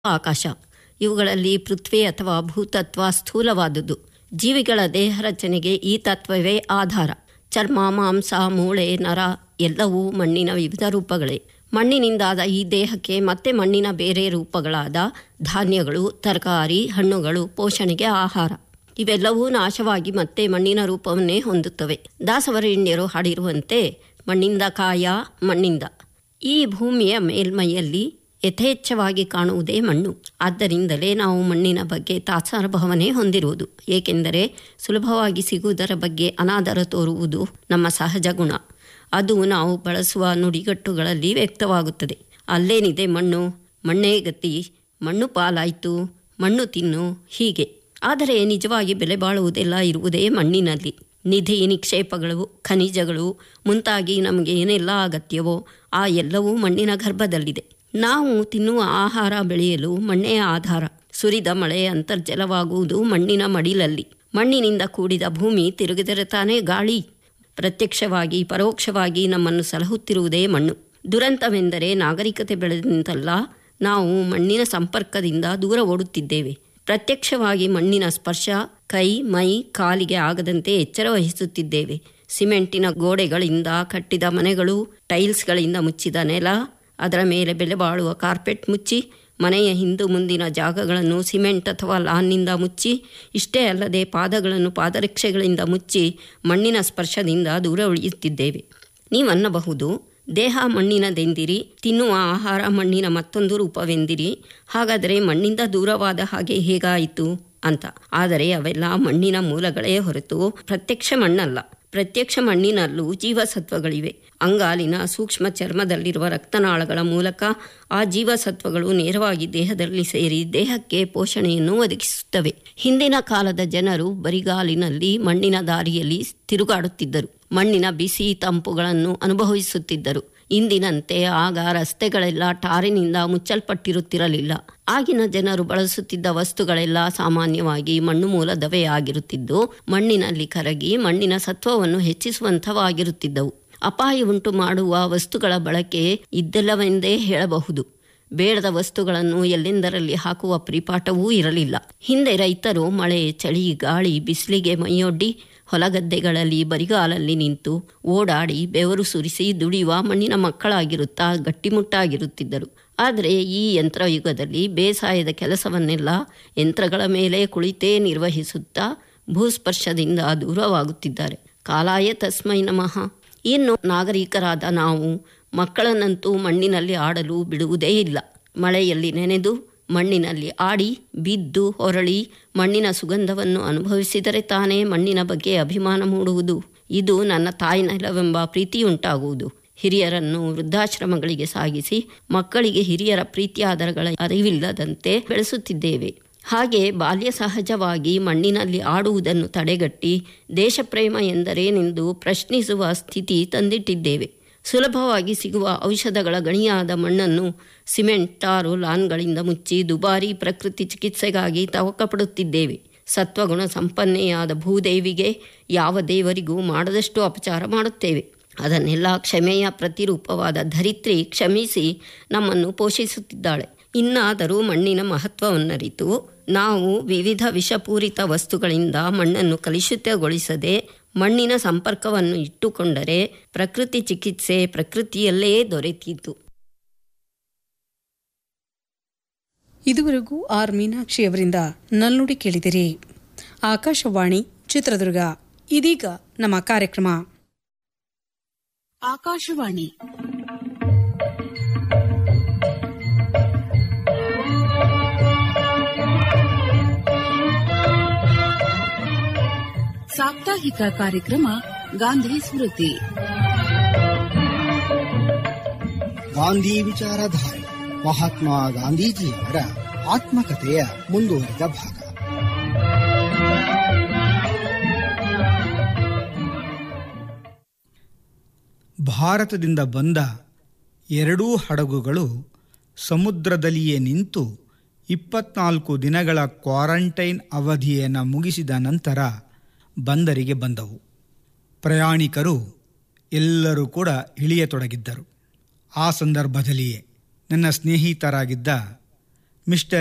ಆಕಾಶ ಇವುಗಳಲ್ಲಿ ಪೃಥ್ವಿ ಅಥವಾ ಭೂತತ್ವ ಸ್ಥೂಲವಾದುದು ಜೀವಿಗಳ ದೇಹ ರಚನೆಗೆ ಈ ತತ್ವವೇ ಆಧಾರ ಚರ್ಮ ಮಾಂಸ ಮೂಳೆ ನರ ಎಲ್ಲವೂ ಮಣ್ಣಿನ ವಿವಿಧ ರೂಪಗಳೇ ಮಣ್ಣಿನಿಂದಾದ ಈ ದೇಹಕ್ಕೆ ಮತ್ತೆ ಮಣ್ಣಿನ ಬೇರೆ ರೂಪಗಳಾದ ಧಾನ್ಯಗಳು ತರಕಾರಿ ಹಣ್ಣುಗಳು ಪೋಷಣೆಗೆ ಆಹಾರ ಇವೆಲ್ಲವೂ ನಾಶವಾಗಿ ಮತ್ತೆ ಮಣ್ಣಿನ ರೂಪವನ್ನೇ ಹೊಂದುತ್ತವೆ ದಾಸವರೇಣ್ಯರು ಹಾಡಿರುವಂತೆ ಮಣ್ಣಿಂದ ಕಾಯ ಮಣ್ಣಿಂದ ಈ ಭೂಮಿಯ ಮೇಲ್ಮೈಯಲ್ಲಿ ಯಥೇಚ್ಛವಾಗಿ ಕಾಣುವುದೇ ಮಣ್ಣು ಆದ್ದರಿಂದಲೇ ನಾವು ಮಣ್ಣಿನ ಬಗ್ಗೆ ತಾತ್ಸಾರ ಭಾವನೆ ಹೊಂದಿರುವುದು ಏಕೆಂದರೆ ಸುಲಭವಾಗಿ ಸಿಗುವುದರ ಬಗ್ಗೆ ಅನಾದರ ತೋರುವುದು ನಮ್ಮ ಸಹಜ ಗುಣ ಅದು ನಾವು ಬಳಸುವ ನುಡಿಗಟ್ಟುಗಳಲ್ಲಿ ವ್ಯಕ್ತವಾಗುತ್ತದೆ ಅಲ್ಲೇನಿದೆ ಮಣ್ಣು ಮಣ್ಣೇ ಗತಿ ಮಣ್ಣು ಪಾಲಾಯಿತು ಮಣ್ಣು ತಿನ್ನು ಹೀಗೆ ಆದರೆ ನಿಜವಾಗಿ ಬೆಲೆ ಬಾಳುವುದೆಲ್ಲ ಇರುವುದೇ ಮಣ್ಣಿನಲ್ಲಿ ನಿಧಿ ನಿಕ್ಷೇಪಗಳು ಖನಿಜಗಳು ಮುಂತಾಗಿ ನಮಗೆ ಏನೆಲ್ಲ ಅಗತ್ಯವೋ ಆ ಎಲ್ಲವೂ ಮಣ್ಣಿನ ಗರ್ಭದಲ್ಲಿದೆ ನಾವು ತಿನ್ನುವ ಆಹಾರ ಬೆಳೆಯಲು ಮಣ್ಣೇ ಆಧಾರ ಸುರಿದ ಮಳೆ ಅಂತರ್ಜಲವಾಗುವುದು ಮಣ್ಣಿನ ಮಡಿಲಲ್ಲಿ ಮಣ್ಣಿನಿಂದ ಕೂಡಿದ ಭೂಮಿ ತಿರುಗಿದರೆ ತಾನೇ ಗಾಳಿ ಪ್ರತ್ಯಕ್ಷವಾಗಿ ಪರೋಕ್ಷವಾಗಿ ನಮ್ಮನ್ನು ಸಲಹುತ್ತಿರುವುದೇ ಮಣ್ಣು ದುರಂತವೆಂದರೆ ನಾಗರಿಕತೆ ಬೆಳೆದಂತಲ್ಲ ನಾವು ಮಣ್ಣಿನ ಸಂಪರ್ಕದಿಂದ ದೂರ ಓಡುತ್ತಿದ್ದೇವೆ ಪ್ರತ್ಯಕ್ಷವಾಗಿ ಮಣ್ಣಿನ ಸ್ಪರ್ಶ ಕೈ ಮೈ ಕಾಲಿಗೆ ಆಗದಂತೆ ಎಚ್ಚರ ವಹಿಸುತ್ತಿದ್ದೇವೆ ಸಿಮೆಂಟಿನ ಗೋಡೆಗಳಿಂದ ಕಟ್ಟಿದ ಮನೆಗಳು ಟೈಲ್ಸ್ಗಳಿಂದ ಮುಚ್ಚಿದ ನೆಲ ಅದರ ಮೇಲೆ ಬೆಲೆ ಬಾಳುವ ಕಾರ್ಪೆಟ್ ಮುಚ್ಚಿ ಮನೆಯ ಹಿಂದು ಮುಂದಿನ ಜಾಗಗಳನ್ನು ಸಿಮೆಂಟ್ ಅಥವಾ ಲಾನ್ನಿಂದ ಮುಚ್ಚಿ ಇಷ್ಟೇ ಅಲ್ಲದೆ ಪಾದಗಳನ್ನು ಪಾದರಕ್ಷೆಗಳಿಂದ ಮುಚ್ಚಿ ಮಣ್ಣಿನ ಸ್ಪರ್ಶದಿಂದ ದೂರ ಉಳಿಯುತ್ತಿದ್ದೇವೆ ನೀವನ್ನಬಹುದು ದೇಹ ಮಣ್ಣಿನದೆಂದಿರಿ ತಿನ್ನುವ ಆಹಾರ ಮಣ್ಣಿನ ಮತ್ತೊಂದು ರೂಪವೆಂದಿರಿ ಹಾಗಾದರೆ ಮಣ್ಣಿಂದ ದೂರವಾದ ಹಾಗೆ ಹೇಗಾಯಿತು ಅಂತ ಆದರೆ ಅವೆಲ್ಲ ಮಣ್ಣಿನ ಮೂಲಗಳೇ ಹೊರತು ಪ್ರತ್ಯಕ್ಷ ಮಣ್ಣಲ್ಲ ಪ್ರತ್ಯಕ್ಷ ಮಣ್ಣಿನಲ್ಲೂ ಜೀವಸತ್ವಗಳಿವೆ ಅಂಗಾಲಿನ ಸೂಕ್ಷ್ಮ ಚರ್ಮದಲ್ಲಿರುವ ರಕ್ತನಾಳಗಳ ಮೂಲಕ ಆ ಜೀವಸತ್ವಗಳು ನೇರವಾಗಿ ದೇಹದಲ್ಲಿ ಸೇರಿ ದೇಹಕ್ಕೆ ಪೋಷಣೆಯನ್ನು ಒದಗಿಸುತ್ತವೆ ಹಿಂದಿನ ಕಾಲದ ಜನರು ಬರಿಗಾಲಿನಲ್ಲಿ ಮಣ್ಣಿನ ದಾರಿಯಲ್ಲಿ ತಿರುಗಾಡುತ್ತಿದ್ದರು ಮಣ್ಣಿನ ಬಿಸಿ ತಂಪುಗಳನ್ನು ಅನುಭವಿಸುತ್ತಿದ್ದರು ಇಂದಿನಂತೆ ಆಗ ರಸ್ತೆಗಳೆಲ್ಲ ಟಾರಿನಿಂದ ಮುಚ್ಚಲ್ಪಟ್ಟಿರುತ್ತಿರಲಿಲ್ಲ ಆಗಿನ ಜನರು ಬಳಸುತ್ತಿದ್ದ ವಸ್ತುಗಳೆಲ್ಲ ಸಾಮಾನ್ಯವಾಗಿ ಮಣ್ಣು ಮೂಲದವೇ ಆಗಿರುತ್ತಿದ್ದು ಮಣ್ಣಿನಲ್ಲಿ ಕರಗಿ ಮಣ್ಣಿನ ಸತ್ವವನ್ನು ಹೆಚ್ಚಿಸುವಂಥವಾಗಿರುತ್ತಿದ್ದವು ಅಪಾಯ ಉಂಟು ಮಾಡುವ ವಸ್ತುಗಳ ಬಳಕೆ ಇದ್ದಲ್ಲವೆಂದೇ ಹೇಳಬಹುದು ಬೇಡದ ವಸ್ತುಗಳನ್ನು ಎಲ್ಲೆಂದರಲ್ಲಿ ಹಾಕುವ ಪರಿಪಾಠವೂ ಇರಲಿಲ್ಲ ಹಿಂದೆ ರೈತರು ಮಳೆ ಚಳಿ ಗಾಳಿ ಬಿಸಿಲಿಗೆ ಮೈಯೊಡ್ಡಿ ಹೊಲಗದ್ದೆಗಳಲ್ಲಿ ಬರಿಗಾಲಲ್ಲಿ ನಿಂತು ಓಡಾಡಿ ಬೆವರು ಸುರಿಸಿ ದುಡಿಯುವ ಮಣ್ಣಿನ ಮಕ್ಕಳಾಗಿರುತ್ತಾ ಗಟ್ಟಿಮುಟ್ಟಾಗಿರುತ್ತಿದ್ದರು ಆದರೆ ಈ ಯಂತ್ರಯುಗದಲ್ಲಿ ಬೇಸಾಯದ ಕೆಲಸವನ್ನೆಲ್ಲ ಯಂತ್ರಗಳ ಮೇಲೆ ಕುಳಿತೇ ನಿರ್ವಹಿಸುತ್ತಾ ಭೂಸ್ಪರ್ಶದಿಂದ ದೂರವಾಗುತ್ತಿದ್ದಾರೆ ಕಾಲಾಯ ತಸ್ಮೈ ನಮಃ ಇನ್ನು ನಾಗರಿಕರಾದ ನಾವು ಮಕ್ಕಳನ್ನಂತೂ ಮಣ್ಣಿನಲ್ಲಿ ಆಡಲು ಬಿಡುವುದೇ ಇಲ್ಲ ಮಳೆಯಲ್ಲಿ ನೆನೆದು ಮಣ್ಣಿನಲ್ಲಿ ಆಡಿ ಬಿದ್ದು ಹೊರಳಿ ಮಣ್ಣಿನ ಸುಗಂಧವನ್ನು ಅನುಭವಿಸಿದರೆ ತಾನೇ ಮಣ್ಣಿನ ಬಗ್ಗೆ ಅಭಿಮಾನ ಮೂಡುವುದು ಇದು ನನ್ನ ತಾಯಿ ನೆಲವೆಂಬ ಪ್ರೀತಿಯುಂಟಾಗುವುದು ಹಿರಿಯರನ್ನು ವೃದ್ಧಾಶ್ರಮಗಳಿಗೆ ಸಾಗಿಸಿ ಮಕ್ಕಳಿಗೆ ಹಿರಿಯರ ಪ್ರೀತಿಯಾದರಗಳ ಅರಿವಿಲ್ಲದಂತೆ ಬೆಳೆಸುತ್ತಿದ್ದೇವೆ ಹಾಗೆ ಬಾಲ್ಯ ಸಹಜವಾಗಿ ಮಣ್ಣಿನಲ್ಲಿ ಆಡುವುದನ್ನು ತಡೆಗಟ್ಟಿ ದೇಶಪ್ರೇಮ ಎಂದರೇನೆಂದು ಪ್ರಶ್ನಿಸುವ ಸ್ಥಿತಿ ತಂದಿಟ್ಟಿದ್ದೇವೆ ಸುಲಭವಾಗಿ ಸಿಗುವ ಔಷಧಗಳ ಗಣಿಯಾದ ಮಣ್ಣನ್ನು ಸಿಮೆಂಟ್ ಟಾರು ಲಾನ್ಗಳಿಂದ ಮುಚ್ಚಿ ದುಬಾರಿ ಪ್ರಕೃತಿ ಚಿಕಿತ್ಸೆಗಾಗಿ ತವಕಪಡುತ್ತಿದ್ದೇವೆ ಸತ್ವಗುಣ ಸಂಪನ್ನೆಯಾದ ಭೂದೇವಿಗೆ ಯಾವ ದೇವರಿಗೂ ಮಾಡದಷ್ಟು ಅಪಚಾರ ಮಾಡುತ್ತೇವೆ ಅದನ್ನೆಲ್ಲ ಕ್ಷಮೆಯ ಪ್ರತಿರೂಪವಾದ ಧರಿತ್ರಿ ಕ್ಷಮಿಸಿ ನಮ್ಮನ್ನು ಪೋಷಿಸುತ್ತಿದ್ದಾಳೆ ಇನ್ನಾದರೂ ಮಣ್ಣಿನ ಮಹತ್ವವನ್ನರಿತು ನಾವು ವಿವಿಧ ವಿಷಪೂರಿತ ವಸ್ತುಗಳಿಂದ ಮಣ್ಣನ್ನು ಕಲುಷಿತಗೊಳಿಸದೆ ಮಣ್ಣಿನ ಸಂಪರ್ಕವನ್ನು ಇಟ್ಟುಕೊಂಡರೆ ಪ್ರಕೃತಿ ಚಿಕಿತ್ಸೆ ಪ್ರಕೃತಿಯಲ್ಲೇ ದೊರೆತಿತ್ತು ಇದುವರೆಗೂ ಆರ್ ಮೀನಾಕ್ಷಿ ಅವರಿಂದ ನಲ್ನುಡಿ ಕೇಳಿದಿರಿ ಆಕಾಶವಾಣಿ ಚಿತ್ರದುರ್ಗ ಇದೀಗ ನಮ್ಮ ಕಾರ್ಯಕ್ರಮ ಆಕಾಶವಾಣಿ ಸಾಪ್ತಾಹಿಕ ಕಾರ್ಯಕ್ರಮ ಗಾಂಧಿ ಸ್ಮೃತಿ ಗಾಂಧಿ ವಿಚಾರಧಾರೆ ಮಹಾತ್ಮ ಗಾಂಧೀಜಿಯವರ ಆತ್ಮಕಥೆಯ ಮುಂದುವರಿದ ಭಾಗ ಭಾರತದಿಂದ ಬಂದ ಎರಡೂ ಹಡಗುಗಳು ಸಮುದ್ರದಲ್ಲಿಯೇ ನಿಂತು ಇಪ್ಪತ್ನಾಲ್ಕು ದಿನಗಳ ಕ್ವಾರಂಟೈನ್ ಅವಧಿಯನ್ನು ಮುಗಿಸಿದ ನಂತರ ಬಂದರಿಗೆ ಬಂದವು ಪ್ರಯಾಣಿಕರು ಎಲ್ಲರೂ ಕೂಡ ಇಳಿಯತೊಡಗಿದ್ದರು ಆ ಸಂದರ್ಭದಲ್ಲಿಯೇ ನನ್ನ ಸ್ನೇಹಿತರಾಗಿದ್ದ ಮಿಸ್ಟರ್